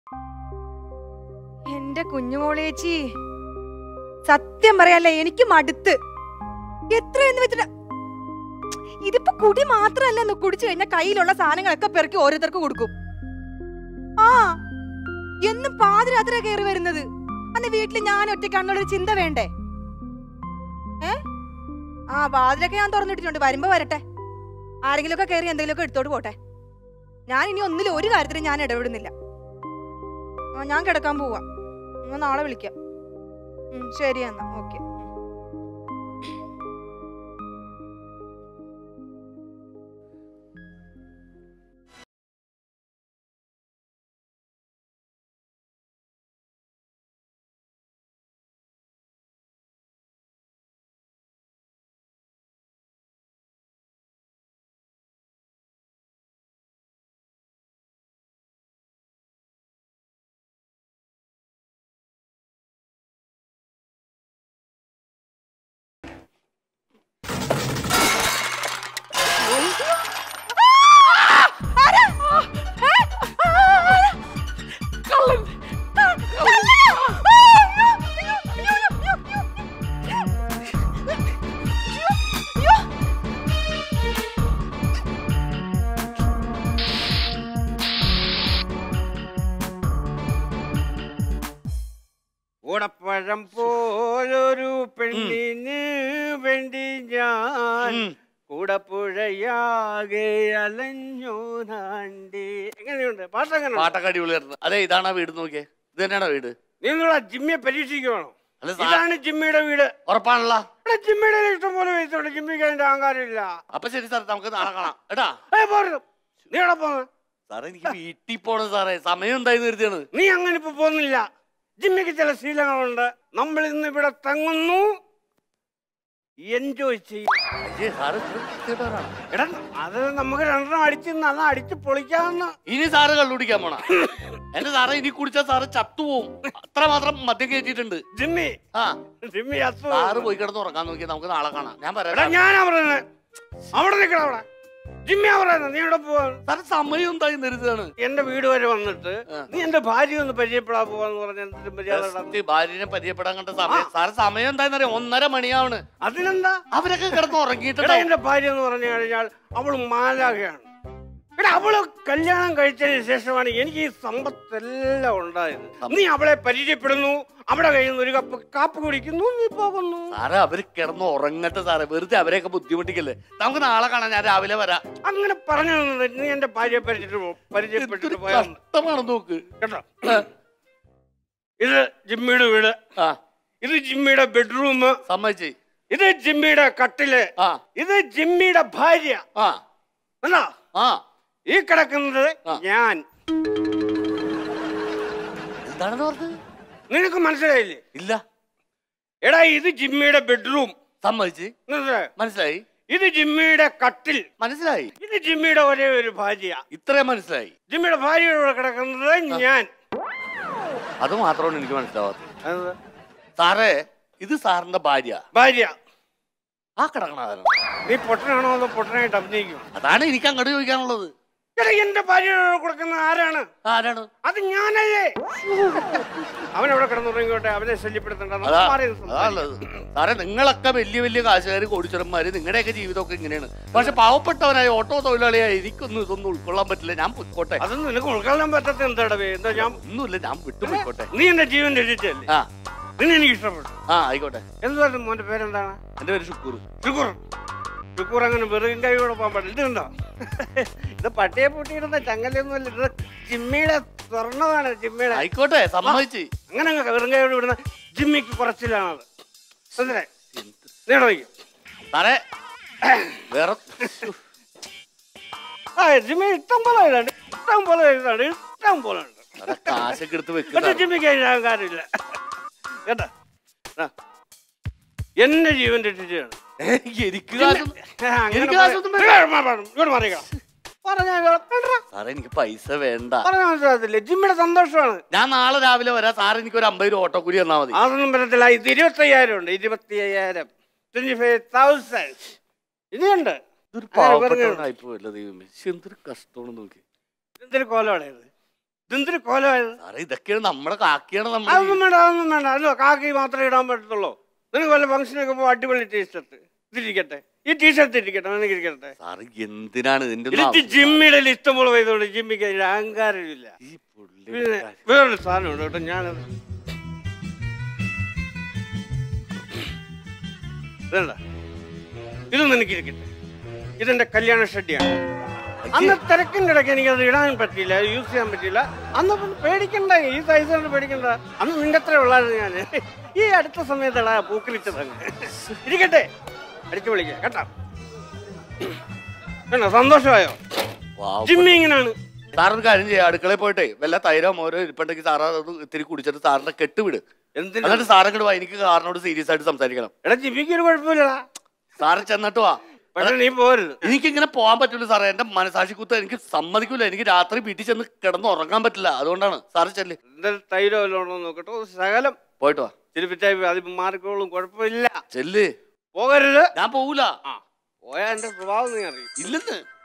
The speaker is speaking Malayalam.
എന്റെ കുഞ്ഞുമോളേച്ചി സത്യം പറയാല്ല എനിക്ക് മടുത്ത് എത്രയെന്ന് വെച്ചിട്ട് ഇതിപ്പോ കുടി മാത്രല്ല കുടിച്ചു കഴിഞ്ഞാൽ കയ്യിലുള്ള സാധനങ്ങളൊക്കെ പെറുക്കി ഓരോരുത്തർക്ക് കൊടുക്കും ആ എന്നും പാതിരാത്രി കയറി വരുന്നത് അന്ന് വീട്ടിൽ ഞാൻ ഒറ്റയ്ക്കാണെന്നുള്ളൊരു ചിന്ത വേണ്ടേ ഏ ആ വാതിലൊക്കെ ഞാൻ തുറന്നിട്ടിട്ടുണ്ട് വരുമ്പോ വരട്ടെ ആരെങ്കിലുമൊക്കെ കയറി എന്തെങ്കിലുമൊക്കെ എടുത്തോട്ട് പോട്ടെ ഞാൻ ഇനി ഒന്നിലും ഒരു കാര്യത്തിലും ഞാൻ ഇടപെടുന്നില്ല ആ ഞാൻ കിടക്കാൻ പോവാ എന്നാ നാളെ വിളിക്കാം ഉം, ശരി എന്നാ ഓക്കെ ഓടപ്പഴം പോലൊരു പെണ്ണിന് വേണ്ടി ഞാൻ കൂടപ്പുഴയാകെ അലഞ്ഞു നാണ്ടി എങ്ങനെയുണ്ട് പാട്ടെങ്ങനെ പാട്ടൊക്കെ അടിപൊളിയായിരുന്നു അതെ ഇതാണ് ആ വീട് നോക്കിയേ ഇത് തന്നെയാണോ വീട് നിങ്ങളാ ജിമ്മിയെ പരീക്ഷിക്കുവാണോ അല്ല സാ- ഇതാണ് ജിമ്മിയുടെ വീട് ഉറപ്പാണല്ലോ ഇവിടെ ജിമ്മിയുടെ ഇഷ്ടം പോലെ പൈസ ജിമ്മിക്ക് അതിന്റെ അഹങ്കാരമില്ല അപ്പൊ ശരി സാർ നമുക്ക് നാളെ കാണാം എടാ ഏയ് പോരുത്. നീ എവിടെ പോന്ന് സാറേ എനിക്ക് വീട്ടിൽ പോണം സാറേ സമയം ഉണ്ടായി നിർത്തിയാണ് നീ അങ്ങനെ ഇപ്പൊ പോകുന്നില്ല ജിമ്മിക്ക് ചില ശീലങ്ങളുണ്ട് നമ്മൾ ഇന്ന് ഇവിടെ തങ്ങുന്നു എൻജോയ് ചെയ്യും അയ്യേ സാറ് ഇത്ര വൃത്തികെട്ടവരാണോ? എടാ അത് നമുക്ക് രണ്ടെണ്ണം അടിച്ച് അത് അടിച്ച് പൊളിക്കാവുന്ന ഇനി സാറ് കള്ളുടിക്കാൻ പോണ എന്റെ സാറേ ഇനി കുടിച്ചാൽ സാറ് ചത്തുപോവും അത്ര മാത്രം മദ്യം കയറ്റിയിട്ടുണ്ട് ജിമ്മി ആ ജിമ്മി അത്തു സാറ് പോയി കിടന്ന് ഉറങ്ങാൻ നോക്കി നമുക്ക് നാളെ കാണാം ഞാൻ എടാ പറയാം ഞാനാ പറയുന്നത് അവിടെ നിൽക്കണം അവിടെ ജിമ്മിയാ പറയുന്നത് നീ എവിടെ പോവാൻ സാറ് സമയം ഉണ്ടായി നിർത്തിയാണ് എന്റെ വീട് വരെ വന്നിട്ട് ആ. നീ എന്റെ ഭാര്യ ഒന്ന് പരിചയപ്പെടാൻ പോവാന്ന് പറഞ്ഞ എന്തൊരു മര്യാദ ജസ്റ്റ് ഭാര്യനെ പരിചയപ്പെടാൻ കണ്ട സമയം സാറ് സമയം എന്തായെന്നറിയാം ഒന്നര മണിയാവണ് അതിനെന്താ അവരൊക്കെ കിടന്ന് എടാ ഉറങ്ങിയിട്ടുണ്ടാവും എന്റെ ഭാര്യ എന്ന് പറഞ്ഞു കഴിഞ്ഞാൽ അവള് മാലാകയാണ് എടാ അവള് കല്യാണം കഴിച്ചതിന് ശേഷമാണ് എനിക്ക് ഈ സമ്പത്തെല്ലാം ഉണ്ടായത് നീ അവളെ പരിചയപ്പെടുന്നു അവിടെ കയ്യിൽ നിന്ന് ഒരു കപ്പ് കാപ്പ് കുടിക്കുന്നു നീ പോകുന്നു സാറേ അവര് കിടന്ന് ഉറങ്ങട്ടെ സാറേ വെറുതെ അവരെയൊക്കെ ബുദ്ധിമുട്ടിക്കല്ലേ നമുക്ക് നാളെ കാണാം ഞാൻ രാവിലെ വരാം അങ്ങനെ പറഞ്ഞു തന്നത് നീ എന്റെ ഭാര്യയെ പരിചയപ്പെട്ടു പോ- പരിചയപ്പെട്ടിട്ട് എന്തൊരു പോയാ കഷ്ടമാണ് നോക്ക് കേട്ടോ ഇത് ജിമ്മിയുടെ വീട് ആ ഇത് ജിമ്മിയുടെ ബെഡ്റൂം സമ്മതിച്ചേ ഇത് ജിമ്മിയുടെ കട്ടില് ആ ഇത് ജിമ്മിയുടെ ഭാര്യ ആ എന്നാ ആ ഈ കിടക്കുന്നത് ആ. ഞാൻ എന്താണെന്ന് പറഞ്ഞത് നിനക്ക് മനസ്സിലായില്ലേ ഇല്ല എടാ ഇത് ജിമ്മിയുടെ ബെഡ്റൂം സമ്മതിച്ച് മനസ്സിലായോ? മനസ്സിലായി ഇത് ജിമ്മിയുടെ കട്ടിൽ മനസ്സിലായി ഇത് ജിമ്മിയുടെ ഒരേ ഒരു ഭാര്യ ഇത്രയും മനസ്സിലായി ജിമ്മിയുടെ ഭാര്യയുടെ കൂടെ കിടക്കുന്നത് ഞാൻ അത് മാത്രമാണ് എനിക്ക് മനസ്സിലാവാത്തത് അത് സാറേ ഇത് സാറിന്റെ ഭാര്യ ഭാര്യ ആ കിടക്കണതാണ് നീ പൊട്ടനാണോ അതോ പൊട്ടനായിട്ട് അഭിനയിക്കും അതാണ് എനിക്ക് അങ്ങോട്ട് ചോദിക്കാനുള്ളത് എടാ എന്റെ ഭാര്യയുടെ കൂടെ കൊടുക്കുന്ന ആരാണ് ആരാണ് അത് ഞാനല്ലേ അവൻ അവിടെ കിടന്നുറങ്ങിക്കോട്ടെ അവനെ ശല്യപ്പെടുത്തണ്ട നമുക്ക് അതാ മാറി നിന്ന് സംസാരിക്കാം. അതാണുള്ളത് സാറേ നിങ്ങളൊക്കെ വലിയ വലിയ കാശുകാർ കോടിച്ചടന്മാര് നിങ്ങളുടെയൊക്കെ ജീവിതമൊക്കെ ഇങ്ങനെയാണ് പക്ഷെ പാവപ്പെട്ടവനായ ഓട്ടോ തൊഴിലാളിയായ എനിക്കൊന്നും ഇതൊന്നും ഉൾക്കൊള്ളാൻ പറ്റില്ല ഞാൻ പൊയ്ക്കോട്ടെ അതൊന്നും നിനക്ക് ഉൾക്കൊള്ളാൻ പറ്റാത്ത എന്താടവേ എന്താ ഞാൻ ഒന്നുമില്ല ഞാൻ വിട്ടു പോയിക്കോട്ടെ നീ എന്റെ ജീവൻ രക്ഷിച്ചല്ലേ ആ നിന്നെ എനിക്ക് ഇഷ്ടപ്പെട്ടു ആ ആയിക്കോട്ടെ എന്തുവായിരുന്നു മോന്റെ പേരെന്താണ് എന്റെ പേര് ഷുക്കൂർ ഷുക്കൂർ ഷുക്കൂർ അങ്ങനെ വെറും കൈയോടെ പോകാൻ പാടില്ല ഇത് കണ്ടോ ഇത് പട്ടിയെ പൂട്ടിയിടുന്ന ചങ്ങലൊന്നും അല്ല ഇത് ജിമ്മിയുടെ സ്വർണ്ണമാണ് ജിമ്മിയുടെ ആയിക്കോട്ടെ സമ്മതിച്ച് അങ്ങനെ അങ്ങ് വെറും കൈയോടെ വിടുന്ന ജിമ്മിക്ക് കുറച്ചിലാണത് മനസ്സിലായി നീടോ സാറേ വേറെ ആ ജിമ്മി ഇഷ്ടം പോലെ എഴുതാണ്ട് ഇഷ്ടം പോലെ എഴുതാണ്ട് ഇഷ്ടം പോലെ ഉണ്ട് സാറേ കാശൊക്കെ എടുത്ത് പക്ഷെ വെക്കുന്ന ജിമ്മിക്ക് അതിന് അഹങ്കാരമില്ല കേട്ടോ ആ. എന്റെ ജീവൻ രക്ഷിച്ചാണ് എനിക്ക് കാശൊന്നും എനിക്ക് കാശൊന്നും വേണ്ട. സാറേ എനിക്ക് പൈസ വേണ്ട പറഞ്ഞാൽ മനസ്സിലാകത്തില്ലേ ജിമ്മിയുടെ സന്തോഷമാണ് ഞാൻ നാളെ രാവിലെ വരാം സാർ എനിക്ക് ഒരു അമ്പത് രൂപ ഓട്ടോ കൂലി തന്നാ മതി അതൊന്നും പറ്റത്തില്ല ഇത് ഇരുപത്തി അയ്യായിരം ഉണ്ട് ഇരുപത്തി അയ്യായിരം ട്വന്റി ഫൈവ് തൗസൻഡ് ഇനിയുണ്ട് ഇതൊരു അങ്ങനെ വെറുതെ പാവപ്പെട്ടവനായി പോയല്ലോ ദൈവമേ ശ്ശെ, എന്തൊരു കഷ്ടമാണ് നോക്കി എന്തൊരു കോലമാണ് ഇത് ഇതെന്തൊരു കോലമായത് സാറേ ഇതൊക്കെയാണ് നമ്മുടെ കാക്കിയാണ് നമ്മുടെ അതൊന്നും വേണ്ട അതൊന്നും വേണ്ട അല്ലോ കാക്കി മാത്രമേ ഇടാൻ പറ്റത്തുള്ളൂ നിനക്ക് വല്ല ഫംഗ്ഷനൊക്കെ പോകുമ്പോൾ അടിപൊളി ടീഷർട്ട് ഇതിരിക്കട്ടെ ഈ ടീഷർട്ട് ഇരിക്കട്ടെ നിനക്ക് ഇരിക്കട്ടെ സാറ് എന്തിനാണ് ഇതിന്റെ ഒന്നും എനിക്ക് ജിമ്മിയുടെ ലിസ്റ്റ് പോലെ ചെയ്തോണ്ട് ജിമ്മിക്ക് അതിന് അഹങ്കാരമില്ല ഈ പുള്ളി പിന്നെ വേറൊരു സാധനമുണ്ട് കേട്ടോ ഞാനത് ഇതണ്ട ഇത് നിനക്ക് ഇരിക്കട്ടെ ഇതെന്റെ കല്യാണ ഷഡ്ഡിയാണ് അന്ന് തിരക്കിന്റെ ഇടയ്ക്ക് എനിക്ക് അത് ഇടാൻ പറ്റിയില്ല യൂസ് ചെയ്യാൻ പറ്റിയില്ല അന്ന് പിന്നെ പേടിക്കണ്ട ഈ സൈസ് കൊണ്ട് പേടിക്കണ്ട അന്ന് നിന്റെ അത്ര ഉള്ളായിരുന്നു ഞാൻ ഈ അടുത്ത സമയത്തടാ പൂക്കളിച്ചത് അങ്ങ് ഇരിക്കട്ടെ അടിച്ചു വിളിക്കാം കേട്ടോ കണ്ടോ സന്തോഷമായോ വാവ്. ജിമ്മി ഇങ്ങനെയാണ് സാറൊരു കാര്യം ചെയ്യാം അടുക്കളയിൽ പോയിട്ടേ വല്ല തൈരോ മോരോ ഇരിപ്പുണ്ടെങ്കിൽ സാറ് അത് ഇത്തിരി കുടിച്ചിട്ട് സാറിന്റെ കെട്ടുവിട് എന്തിനാ എന്നിട്ട് സാറങ്ങോട്ട് വാ എനിക്ക് സാറിനോട് സീരിയസ് ആയിട്ട് സംസാരിക്കണം എടാ ജിമ്മിക്ക് ഒരു കുഴപ്പമില്ലടാ സാറ് ചെന്നിട്ട് വാ പക്ഷെ നീ പോരുത് എനിക്ക് ഇങ്ങനെ പോകാൻ പറ്റൂല സാറേ എന്റെ മനസാക്ഷി കുത്ത എനിക്ക് സമ്മതിക്കൂല എനിക്ക് രാത്രി വീട്ടിൽ ചെന്ന് കിടന്ന് ഉറങ്ങാൻ പറ്റില്ല അതുകൊണ്ടാണ് സാറ് ചെല്ല് എന്തായാലും തൈരോ വല്ലതും ഉണ്ടോ എന്ന് നോക്കട്ടെ ഒരു ശകലം പോയിട്ട് വാ ചിരിപ്പിച്ചായി അതിപ്പോ മാറിക്കോളും കുഴപ്പമില്ല ചെല്ല് പോകരുത് ഞാൻ പോകൂല ആ പോയാ എന്റെ സ്വഭാവം നീ അറിയും ഇല്ലെന്ന്